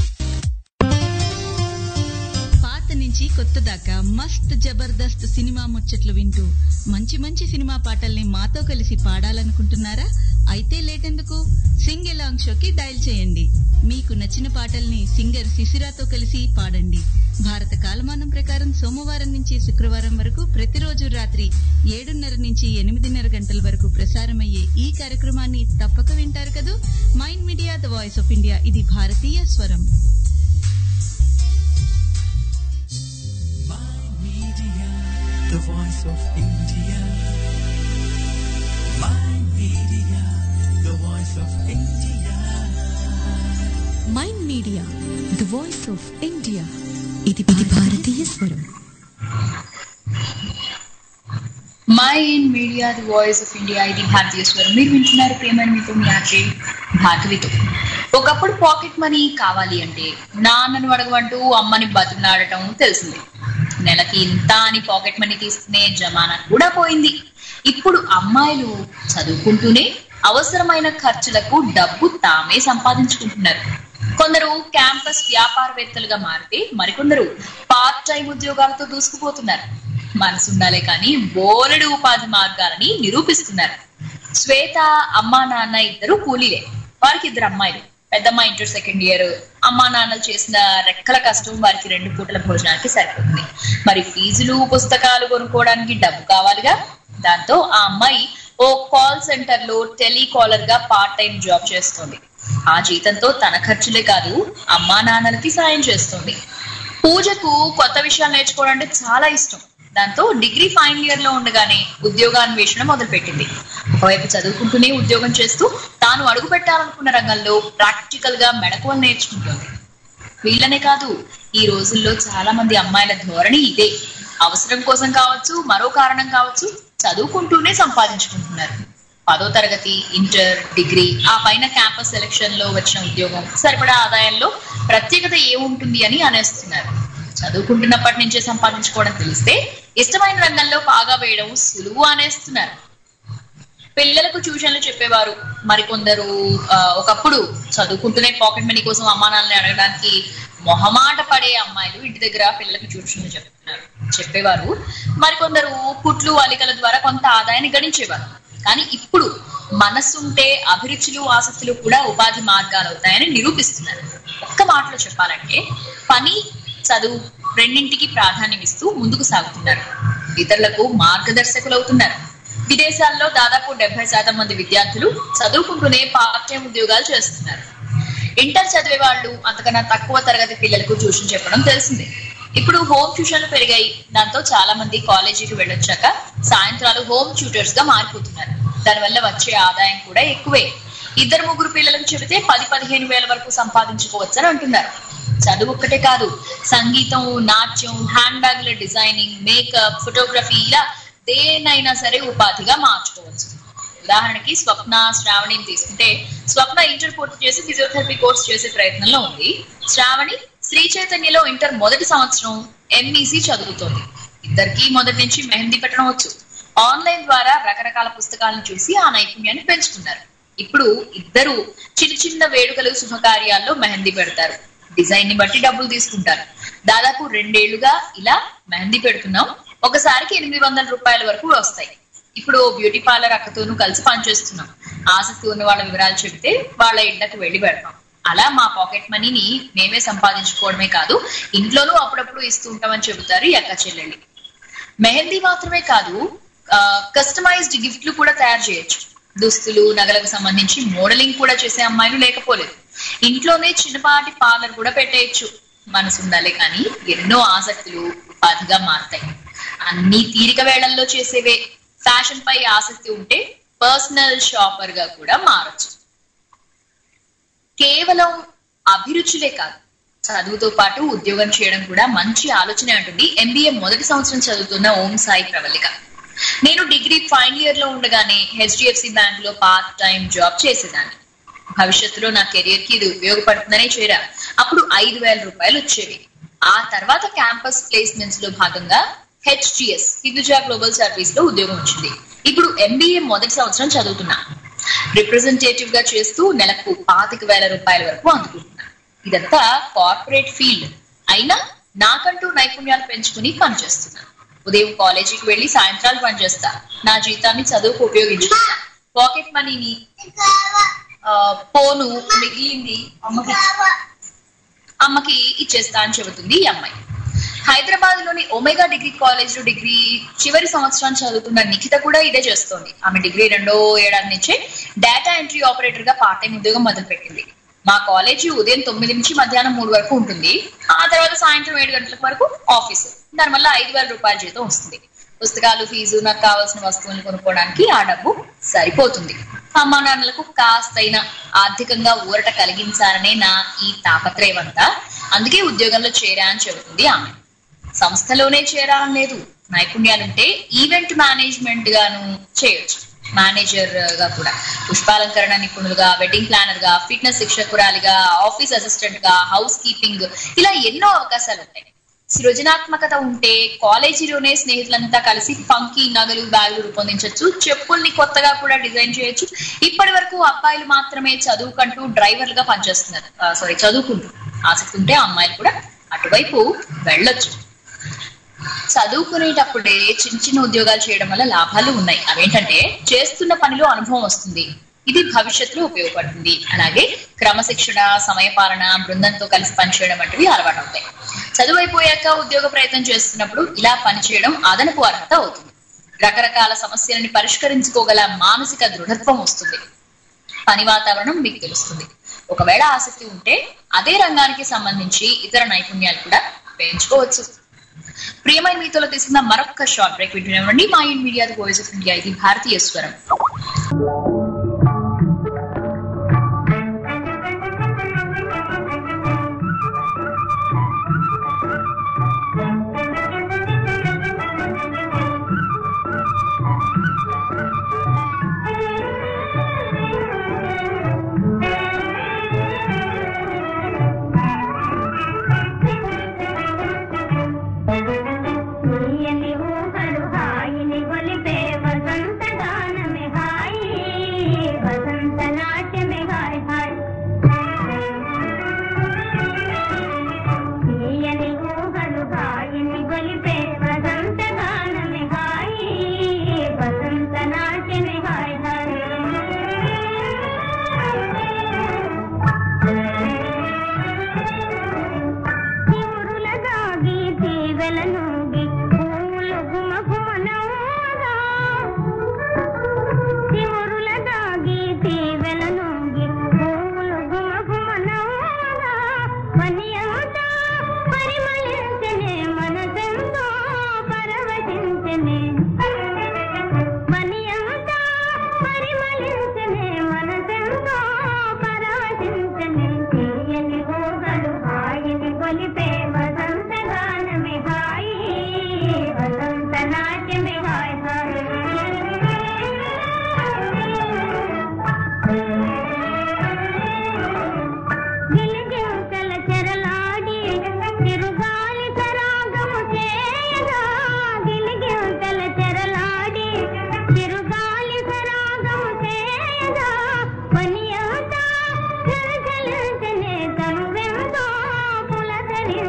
పాత నుంచి కొత్త దాకా మస్త్ జబర్దస్త్ సినిమా ముచ్చట్లు వింటూ మంచి మంచి సినిమా పాటల్ని మాతో కలిసి పాడాలనుకుంటున్నారా అయితే లేటెందుకు సింగ్ ఎలాంగ్ షోకి డయల్ చేయండి మీకు నచ్చిన పాటల్ని సింగర్ శిశిరాతో కలిసి పాడండి భారత కాలమానం ప్రకారం సోమవారం నుంచి శుక్రవారం వరకు ప్రతిరోజు రాత్రి ఏడున్నర నుంచి ఎనిమిదిన్నర గంటల వరకు ప్రసారమయ్యే ఈ కార్యక్రమాన్ని తప్పక వింటారు కదూ mind media the voice of India ఇది భారతీయ స్వరం Media, the voice of India. My media, the voice of India. Mind media the voice of India ఇది ఇది భారతీయ స్వరం my in media the voice of India ఇది భారతీయ స్వరం మీరు వింటున్నారు ప్రేమని మీతో మీ ఆర్జే భారతవితో ఒకప్పుడు పాకెట్ మనీ కావాలి అంటే నాన్నను అడగమంటూ అమ్మని బతుకులాడటం తెలిసిందే నెలకి ఇంత అని పాకెట్ మనీ తీసుకునే జమానా కూడా పోయింది ఇప్పుడు అమ్మాయిలు చదువుకుంటూనే అవసరమైన ఖర్చులకు డబ్బు తామే సంపాదించుకుంటున్నారు కొందరు క్యాంపస్ వ్యాపారవేత్తలుగా మారితే మరికొందరు పార్ట్ టైం ఉద్యోగాలతో దూసుకుపోతున్నారు మనసు ఉండాలే కానీ బోలెడు ఉపాధి మార్గాలని నిరూపిస్తున్నారు శ్వేత అమ్మా నాన్న ఇద్దరు కూలీలే వారికి ఇద్దరు అమ్మాయిలు పెద్దమ్మ ఇంటర్ సెకండ్ ఇయర్ అమ్మా నాన్నలు చేసిన రెక్కల కష్టం వారికి రెండు పూటల భోజనానికి సరిపోతుంది మరి ఫీజులు పుస్తకాలు కొనుక్కోవడానికి డబ్బు కావాలిగా దాంతో ఆ అమ్మాయి ఓ కాల్ సెంటర్ లో టెలికాలర్ గా పార్ట్ టైం జాబ్ చేస్తుంది ఆ జీతంతో తన ఖర్చులే కాదు అమ్మా నాన్నలకి సాయం చేస్తుంది పూజకు కొత్త విషయాలు నేర్చుకోవడం అంటే చాలా ఇష్టం దాంతో డిగ్రీ ఫైనల్ ఇయర్ లో ఉండగానే ఉద్యోగాన్వేషణ మొదలుపెట్టింది ఒకవైపు చదువుకుంటూనే ఉద్యోగం చేస్తూ తాను అడుగు పెట్టాలనుకున్న రంగంలో ప్రాక్టికల్ గా మెడకువలు నేర్చుకుంటుంది వీళ్ళనే కాదు ఈ రోజుల్లో చాలా మంది అమ్మాయిల ధోరణి ఇదే అవసరం కోసం కావచ్చు మరో కారణం కావచ్చు చదువుకుంటూనే సంపాదించుకుంటున్నారు పదో తరగతి ఇంటర్ డిగ్రీ ఆ పైన క్యాంపస్ సెలక్షన్ లో వచ్చిన ఉద్యోగం సరిపడా ఆదాయంలో ప్రత్యేకత ఏముంటుంది అని అనేస్తున్నారు చదువుకుంటున్నప్పటి నుంచే సంపాదించుకోవడం తెలిస్తే ఇష్టమైన రంగంలో బాగా వేయడం సులువు అనేస్తున్నారు పిల్లలకు ట్యూషన్లు చెప్పేవారు మరికొందరు ఆ, ఒకప్పుడు చదువుకుంటూనే పాకెట్ మనీ కోసం అమ్మానాన్నని అడగడానికి మొహమాట పడే అమ్మాయిలు ఇంటి దగ్గర పిల్లలకు ట్యూషన్లు చెప్తున్నారు చెప్పేవారు మరికొందరు కుట్లు అలికల ద్వారా కొంత ఆదాయాన్ని గణించేవారు కానీ ఇప్పుడు మనస్సుంటే అభిరుచులు ఆసక్తులు కూడా ఉపాధి మార్గాలు అవుతాయని నిరూపిస్తున్నారు ఒక్క మాటలో చెప్పాలంటే పని చదువు రెండింటికి ప్రాధాన్యం ఇస్తూ ముందుకు సాగుతున్నారు ఇతరులకు మార్గదర్శకులు అవుతున్నారు విదేశాల్లో దాదాపు డెబ్బై శాతం మంది విద్యార్థులు చదువుకుంటూనే పార్ట్ టైం ఉద్యోగాలు చేస్తున్నారు ఇంటర్ చదివే వాళ్ళు అంతకన్నా తక్కువ తరగతి పిల్లలకు ట్యూషన్ చెప్పడం తెలిసిందే ఇప్పుడు హోమ్ ట్యూషన్లు పెరిగాయి దాంతో చాలా మంది కాలేజీకి వెళ్ళొచ్చాక సాయంత్రాలు హోమ్ ట్యూటర్స్ గా మారిపోతున్నారు దానివల్ల వచ్చే ఆదాయం కూడా ఎక్కువే ఇద్దరు ముగ్గురు పిల్లలకు చెబితే పది పదిహేను వేల వరకు సంపాదించుకోవచ్చని అంటున్నారు చదువు ఒక్కటే కాదు సంగీతం నాట్యం హ్యాండ్ బ్యాగ్ల డిజైనింగ్ మేకప్ ఫోటోగ్రఫీ ఇలా దేనైనా సరే ఉపాధిగా మార్చుకోవచ్చు ఉదాహరణకి స్వప్న శ్రావణిని తీసుకుంటే స్వప్న ఇంటర్ పూర్తి చేసి ఫిజియోథెరపీ కోర్స్ చేసే ప్రయత్నంలో ఉంది శ్రావణి శ్రీ చైతన్యలో ఇంటర్ మొదటి సంవత్సరం ఎంఈసి చదువుతోంది ఇద్దరికి మొదటి నుంచి మెహందీ పెట్టడం వచ్చు ఆన్లైన్ ద్వారా రకరకాల పుస్తకాలను చూసి ఆ నైపుణ్యాన్ని పెంచుకున్నారు ఇప్పుడు ఇద్దరు చిన్న చిన్న వేడుకలు శుభకార్యాల్లో మెహందీ పెడతారు డిజైన్ ని బట్టి డబ్బులు తీసుకుంటారు దాదాపు రెండేళ్లుగా ఇలా మెహందీ పెడుతున్నాం ఒకసారికి ఎనిమిది వందల రూపాయల వరకు వస్తాయి ఇప్పుడు ఓ బ్యూటీ పార్లర్ అక్కతోనూ కలిసి పనిచేస్తున్నాం ఆసక్తి ఉన్న వాళ్ళ వివరాలు చెబితే వాళ్ళ ఇళ్లకు వెళ్లి పెడతాం అలా మా పాకెట్ మనీని మేమే సంపాదించుకోవడమే కాదు ఇంట్లోనూ అప్పుడప్పుడు ఇస్తూ ఉంటామని చెబుతారు ఈ అక్క చెల్లెళ్ళు మెహందీ మాత్రమే కాదు కస్టమైజ్డ్ గిఫ్ట్లు కూడా తయారు చేయొచ్చు దుస్తులు నగలకు సంబంధించి మోడలింగ్ కూడా చేసే అమ్మాయిలు లేకపోలేదు ఇంట్లోనే చిన్నపాటి పార్లర్ కూడా పెట్టేయచ్చు మనసు ఉండాలి కానీ ఎన్నో ఆసక్తులు ఉపాధిగా మారుతాయి అన్ని తీరిక వేళల్లో చేసేవే ఫ్యాషన్ పై ఆసక్తి ఉంటే పర్సనల్ షాపర్ గా కూడా మారచ్చు కేవలం అభిరుచులే కాదు చదువుతో పాటు ఉద్యోగం చేయడం కూడా మంచి ఆలోచనే అంటుంది ఎంబీఏ మొదటి సంవత్సరం చదువుతున్న ఓం సాయి ప్రవల్లిక నేను డిగ్రీ ఫైనల్ ఇయర్ లో ఉండగానే హెచ్డిఎఫ్సి బ్యాంక్ లో పార్ట్ టైం జాబ్ చేసేదాన్ని భవిష్యత్తులో నా కెరియర్ కి ఇది ఉపయోగపడుతుందనే చేరా అప్పుడు ఐదు వేల రూపాయలు వచ్చేవి ఆ తర్వాత క్యాంపస్ ప్లేస్మెంట్స్ లో భాగంగా హెచ్జిఎస్ హిందుజా గ్లోబల్ సర్వీస్ లో ఉద్యోగం వచ్చింది ఇప్పుడు ఎంబీఏ మొదటి సంవత్సరం చదువుతున్నా రిప్రజెంటేటివ్ గా చేస్తూ నెలకు పాతిక వేల రూపాయల వరకు అందుకుంటున్నా ఇదంతా కార్పొరేట్ ఫీల్డ్ అయినా నాకంటూ నైపుణ్యాలు పెంచుకుని పనిచేస్తున్నా ఉదయం కాలేజీకి వెళ్లి సాయంత్రాలు పనిచేస్తా నా జీతాన్ని చదువుకు ఉపయోగించుకుంటా పాకెట్ మనీని ఆ, పోను మిగిలింది అమ్మకి అమ్మకి ఇచ్చేస్తా అని చెబుతుంది ఈ అమ్మాయి హైదరాబాద్ లోని ఒమేగా డిగ్రీ కాలేజ్ లో డిగ్రీ చివరి సంవత్సరం చదువుతున్న నిఖిత కూడా ఇదే చేస్తోంది ఆమె డిగ్రీ రెండో ఏడాది నుంచే డేటా ఎంట్రీ ఆపరేటర్ గా పార్ట్ టైం ఉద్యోగం మొదలుపెట్టింది మా కాలేజీ ఉదయం తొమ్మిది నుంచి మధ్యాహ్నం మూడు వరకు ఉంటుంది ఆ తర్వాత సాయంత్రం ఏడు గంటల వరకు ఆఫీసు దానివల్ల ఐదు వేల రూపాయల జీతం వస్తుంది పుస్తకాలు ఫీజు నాకు కావాల్సిన వస్తువులు కొనుక్కోవడానికి ఆ డబ్బు సరిపోతుంది అమ్మా నాన్నలకు కాస్తైనా ఆర్థికంగా ఊరట కలిగించాలనే నా ఈ తాపత్రయం అంతా అందుకే ఉద్యోగంలో చేరా అని చెబుతుంది ఆమె సంస్థలోనే చేరాలని లేదు నైపుణ్యాలుంటే ఈవెంట్ మేనేజ్మెంట్ గాను చేయొచ్చు మేనేజర్ గా కూడా పుష్పాలంకరణ నిపుణులుగా వెడ్డింగ్ ప్లానర్ గా ఫిట్నెస్ శిక్షకురాలిగా ఆఫీస్ అసిస్టెంట్ గా హౌస్ కీపింగ్ ఇలా ఎన్నో అవకాశాలు ఉంటాయి సృజనాత్మకత ఉంటే కాలేజీలోనే స్నేహితులంతా కలిసి ఫంకీ నగలు బ్యాగులు రూపొందించవచ్చు చెప్పుల్ని కొత్తగా కూడా డిజైన్ చేయొచ్చు ఇప్పటి వరకు అబ్బాయిలు మాత్రమే చదువుకంటూ డ్రైవర్లుగా పనిచేస్తున్నారు సారీ చదువుకుంటూ ఆసక్తి ఉంటే అమ్మాయిలు కూడా అటువైపు వెళ్ళొచ్చు చదువుకునేటప్పుడే చిన్న చిన్న ఉద్యోగాలు చేయడం వల్ల లాభాలు ఉన్నాయి అవేంటంటే చేస్తున్న పనిలో అనుభవం వస్తుంది ఇది భవిష్యత్తులో ఉపయోగపడుతుంది అలాగే క్రమశిక్షణ సమయపాలన బృందంతో కలిసి పనిచేయడం వంటివి అలవాటు అవుతాయి చదువు అయిపోయాక ఉద్యోగ ప్రయత్నం చేస్తున్నప్పుడు ఇలా పనిచేయడం అదనపు అర్హత అవుతుంది రకరకాల సమస్యలని పరిష్కరించుకోగల మానసిక దృఢత్వం వస్తుంది పని వాతావరణం మీకు తెలుస్తుంది ఒకవేళ ఆసక్తి ఉంటే అదే రంగానికి సంబంధించి ఇతర నైపుణ్యాలు కూడా పెంచుకోవచ్చు ప్రియమైన మీతో తీసుకున్న మరొక షార్ట్ బ్రేక్ వింటున్నామండి మా in media voice of India ఇది భారతీయ స్వరం తీయని ఊహలు హాయిని గొలిపే వసంత గానమే హాయి వసంత నాట్యమే హాయ్ హాయ్ తీయని ఊహలు హాయిని గొలిపే వసంత గానమే హాయి వసంత నాట్యమే హాయ్ చివురుల దాగి తీవెల నూగి పూలు గుమ గుమనవ్వగా చివురుల దాగి తీవెల నూగి పూలు గుమ గుమనవ్వగా వనియంతా పరిమళించనే మనసెంతో పరవశించనే వనియంతా పరిమళించనే మనసెంతో పరవశించనే తీయని ఊహలు హాయిని గొలిపే వసంత గానమే హాయి వసంత నాట్యమే హాయ్ గిలిగింతల చెరలాడి తిరుగాలి సరాగము చేయగా గిలిగింతల చెరలాడి తిరుగాలి సరాగము చేయగా పనియంతా చలచలించనే తనువెంతో పులకరించనే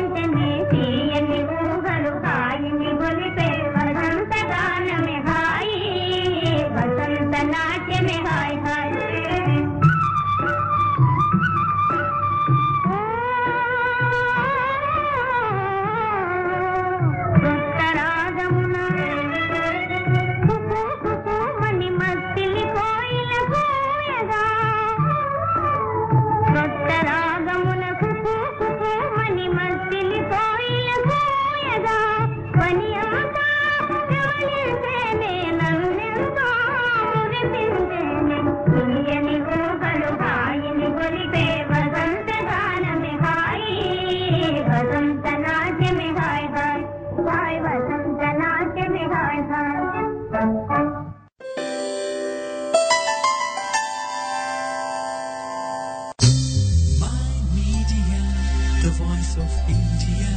వసంత నాట్యమి హాయ్ హాయ్ హాయ్ వసంత నాట్యమి హాయ్ హాయ్ Media, the voice of India.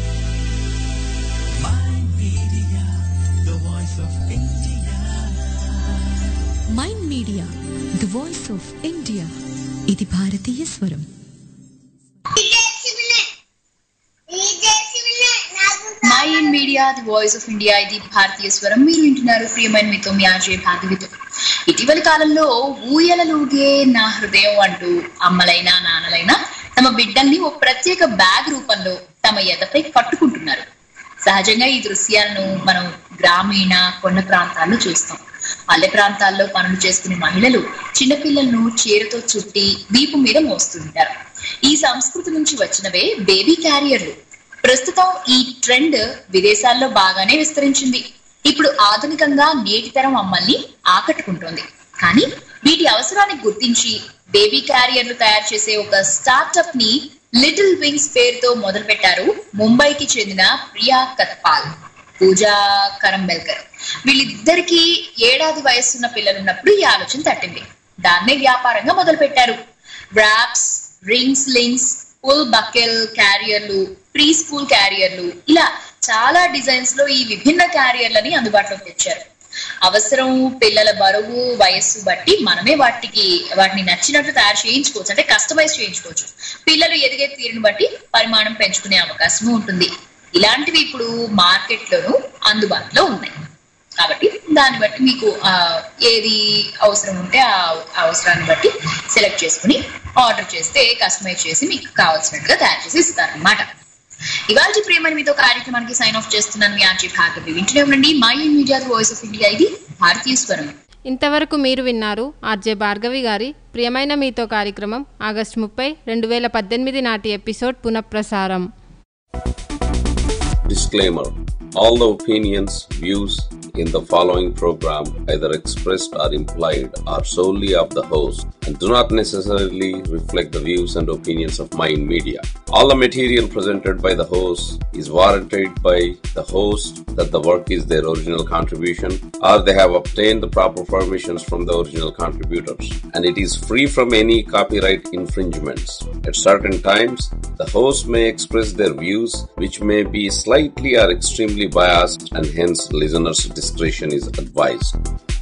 My media, the voice of India. Mind media the voice of India ఇది భారతీయ స్వరం my in media the voice of India ఇది భారతీయ స్వరం మీరు వింటున్నారు ప్రియమైన మీతో మీ ఆర్జే భాగవితో ఇటీవలి కాలంలో ఊయలలుగే నా హృదయం అంటూ అమ్మలైనా నాన్నలైనా తమ బిడ్డల్ని ఓ ప్రత్యేక బ్యాగ్ రూపంలో తమ ఎదపై కట్టుకుంటున్నారు సహజంగా ఈ దృశ్యాలను మనం గ్రామీణ కొండ ప్రాంతాల్లో చూస్తాం పల్లె ప్రాంతాల్లో పనులు చేసుకునే మహిళలు చిన్నపిల్లలను చీరతో చుట్టి వీపు మీద మోస్తుంటారు ఈ సంస్కృతి నుంచి వచ్చినవే బేబీ క్యారియర్లు ప్రస్తుతం ఈ ట్రెండ్ విదేశాల్లో బాగానే విస్తరించింది ఇప్పుడు ఆధునికంగా నేటి తరం అమ్మల్ని ఆకట్టుకుంటోంది కానీ వీటి అవసరాన్ని గుర్తించి బేబీ క్యారియర్లు తయారు చేసే ఒక స్టార్టప్ ని లిటిల్ వింగ్స్ పేరుతో మొదలు పెట్టారు ముంబైకి చెందిన ప్రియా కత్పాల్ పూజా కరంబెల్కర్ వీళ్ళిద్దరికి ఏడాది వయసున్న పిల్లలున్నప్పుడు ఈ ఆలోచన తట్టింది దాన్నే వ్యాపారంగా మొదలు పెట్టారు wraps rings links full buckle క్యారియర్లు ప్రీ స్కూల్ క్యారియర్లు ఇలా చాలా డిజైన్స్ లో ఈ విభిన్న క్యారియర్లని అందుబాటులోకి తెచ్చారు అవసరం పిల్లల బరువు వయస్సు బట్టి మనమే వాటికి వాటిని నచ్చినట్టు తయారు చేయించుకోవచ్చు అంటే కస్టమైజ్ చేయించుకోవచ్చు పిల్లలు ఎదిగే తీరుని బట్టి పరిమాణం పెంచుకునే అవకాశం ఉంటుంది ఇలాంటివి ఇప్పుడు మార్కెట్ లోను అందుబాటులో ఉన్నాయి కాబట్టి దాన్ని బట్టి మీకు ఆ, ఏది అవసరం ఉంటే ఆ అవసరాన్ని బట్టి సెలెక్ట్ చేసుకుని ఆర్డర్ చేస్తే కస్టమైజ్ చేసి మీకు కావాల్సినట్టుగా తయారు చేసి ఇస్తారనమాట ఇవాళ ప్రియమని మీతో కార్యక్రమానికి సైన్ ఆఫ్ చేస్తున్నాను మీ ఆర్జీ భాగవి వింటూనే ఉండండి my media voice of India ఇది భారతీయ స్వరం ఇంతవరకు మీరు విన్నారు ఆర్జే భార్గవి గారి ప్రియమైన మీతో కార్యక్రమం ఆగస్టు ముప్పై రెండు వేల పద్దెనిమిది నాటి ఎపిసోడ్ పునఃప్రసారం Disclaimer All the opinions, views in the following program, either expressed or implied, are solely of the host and do not necessarily reflect the views and opinions of Mind Media. All the material presented by the host is warranted by the host that the work is their original contribution or they have obtained the proper permissions from the original contributors and it is free from any copyright infringements. At certain times, the host may express their views which may be slightly or extremely biased and hence listeners' discretion is advised.